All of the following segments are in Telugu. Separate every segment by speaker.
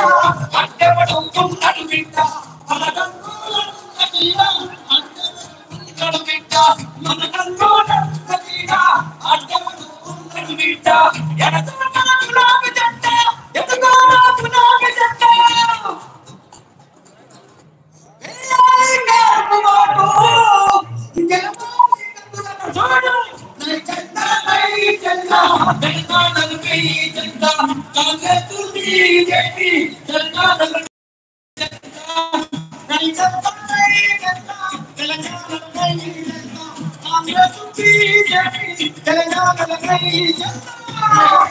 Speaker 1: అడ్డెవడు ఉన్నాడు బిడ్డ మన కన్నులన్న తీర అడ్డెవడు బిడ్డ మన కన్నులన్న తీర అడ్డెవడు ఉన్నాడు బిడ్డ ఎడతల గులాబీ జెండ ఎదుగో గులాబీ జెండ తెలంగాణ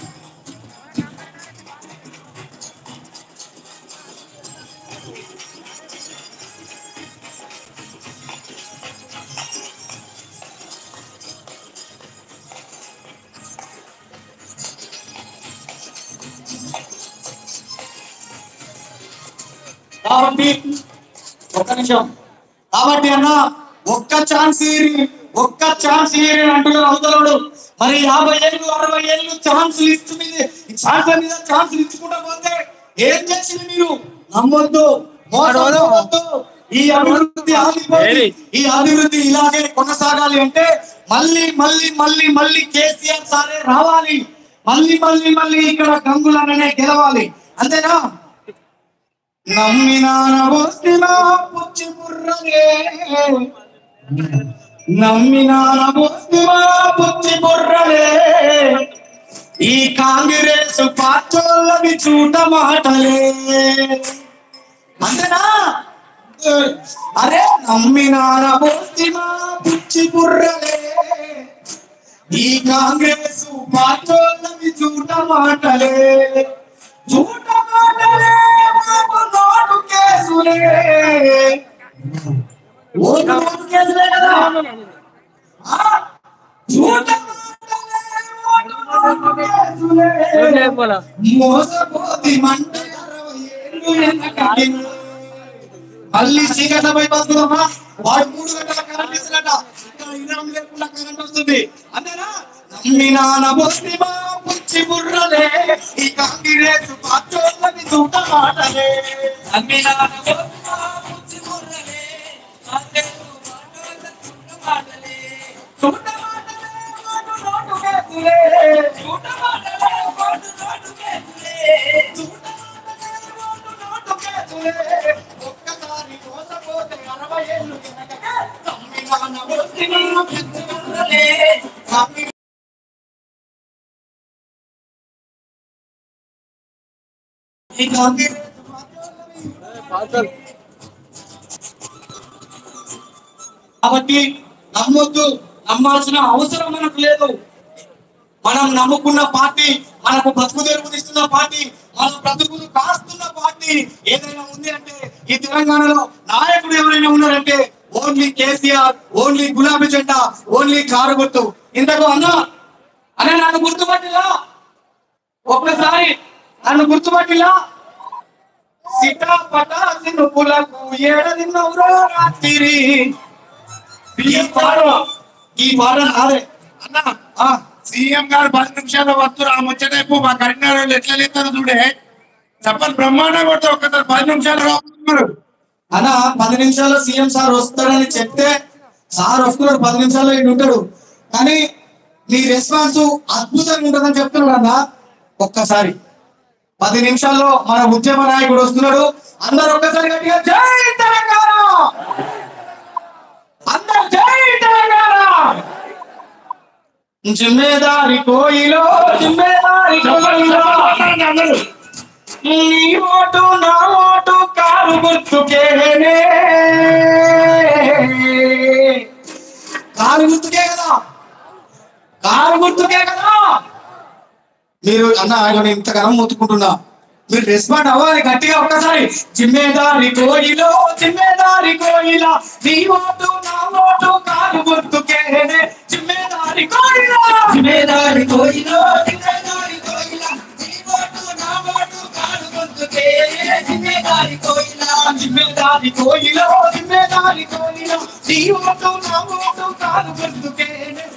Speaker 1: కాబట్టి ఒక్క నిమిషం కాబట్టి అన్న ఒక్క ఛాన్స్ ఇరి ఒక్క ఛాన్స్ ఇరి అని అంటున్నారు అవతలడు మరి యాభై ఏళ్ళు అరవై ఏళ్ళు ఛాన్స్ లిస్ట్ మీద ఛాన్స్ మీద ఛాన్స్ ఇచ్చుకుంటా పోతే ఏం చేసింది మీరు నమ్మొద్దు మోసం పోవద్దు. ఈ అభివృద్ధి ఆగిపోయి ఈ అభివృద్ధి ఇలాగే కొనసాగాలి అంటే మళ్ళీ మళ్ళీ మళ్ళీ మళ్ళీ కేసీఆర్ సారే రావాలి మళ్ళీ మళ్ళీ మళ్ళీ ఇక్కడ గంగులనే గెలవాలి అంతేనా నమ్మినాన బోస్తిమా పుచ్చి బుర్రలే నమ్మినాన బోస్తిమా పుచ్చి బుర్రలే ఈ కాంగ్రెస్ పార్టీలవి చూట మాటలే అంతేనా అరే నమ్మినాన బోస్తిమా పుచ్చి బుర్రలే ఈ కాంగ్రెస్ పార్టీలవి చూట మాటలే చూట మాటలే మాకు నోటు కేసులే ఓటు నోటు కేసులే కదా ఆ? చూట మాటలే ఓటు నోటు కేసులే మోసపోతి మంట అరవై ఏళ్ళు వెనకకి. మళ్ళీ చీకట్ల పోయి బతుకుదామా వాడు మూడు గంటల కరెంట్ ఇస్తున్నట ఇక్కడ ఇరవై లేకుండా కరెంట్ వస్తుంది అంతేనా నమ్మినాన బొస్తిమా పుచ్చి బుర్రలే ఈ కాంగ్రెస్ పార్టీలకి చూట మాటలే నమ్మినాన బొస్తిమా పుచ్చి బుర్రలే కాంగ్రెస్ పార్టీలకి చూట మాటలే చూట మాటలే ఓటు నోటు కేసులే చూట మాటలే ఓటు నోటు కేసులే చూట మాటలే ఓటు నోటు కేసులే ఒక్కసారి మోసపోతే అరవై ఏళ్ళు వెనకకే నమ్మినాన బొస్తిమా పుచ్చి బుర్రలే నమ్మి ఈ కాంగ్రెస్ కాబట్టి నమ్మొద్దు నమ్మాల్సిన అవసరం మనకు లేదు మనం నమ్ముకున్న పార్టీ మనకు బతుకు తెరువునిస్తున్న పార్టీ మన బ్రతుకులు కాస్తున్న పార్టీ ఏదైనా ఉంది అంటే ఈ తెలంగాణలో నాయకుడు ఎవరైనా ఉన్నారంటే ఓన్లీ కేసీఆర్ ఓన్లీ గులాబీ జెండా ఓన్లీ కారు గుర్తు ఇంతకు అన్న అన్న నన్ను గుర్తుపట్టిలా ఒక్కసారి నన్ను గుర్తుపట్టిలా సిటాపట సినుకులకు ఏడదిన్నవురో రాత్రి ఈ పాట ఈ పాట నాదే
Speaker 2: అన్న
Speaker 1: ఆ,
Speaker 2: సీఎం గారు పది నిమిషాలు వస్తారు ఆ ముచ్చటైపు మా కరీంనగర్ వాళ్ళు ఎట్లా లేస్తారు చూడే చెప్పని బ్రహ్మాండంగా కొడతారు ఒక్కసారి పది నిమిషాలు రావాలి
Speaker 1: అన్న పది నిమిషాల్లో సీఎం సార్ వస్తాడని చెప్తే సార్ వస్తున్నాడు పది నిమిషాల్లో ఈయన ఉంటాడు కానీ నీ రెస్పాన్స్ అద్భుతంగా ఉంటుందని చెప్తున్నాడు అన్న ఒక్కసారి పది నిమిషాల్లో మన ఉద్యమ నాయకుడు వస్తున్నాడు అందరు ఒక్కసారి గట్టిగా జై తెలంగాణ అందరు జై తెలంగాణ జిమ్మేదారి కోయిలో జిమ్మేదారి కోయిలో నీ ఓటు నా ఓటు కారు గుర్తుకేనే కారు గుర్తుకే కదా కారు గుర్తుకే కదా మీరు అన్న ఆయన ఇంతకాలం మొత్తుకుంటున్నా మీరు రెస్పాండ్ అవ్వాలి గట్టిగా ఒక్కసారి జిమ్మేదారి కోయిలో జిమ్మేదారి కోయిల నీ ఓటు నా ఓటు కారు గుర్తుకేనే జిమ్మేదారి కోయిల జిమ్మేదారి కోయిలో జిమ్మేదారి కోయిల నీ ఓటు నా ఓటు కారు గుర్తుకేనే జిమ్మేదారి కోయిల జిమ్మేదారి కోయిలో జిమ్మేదారి కోయిల నీ ఓటు నా ఓటు కారు గుర్తుకేనే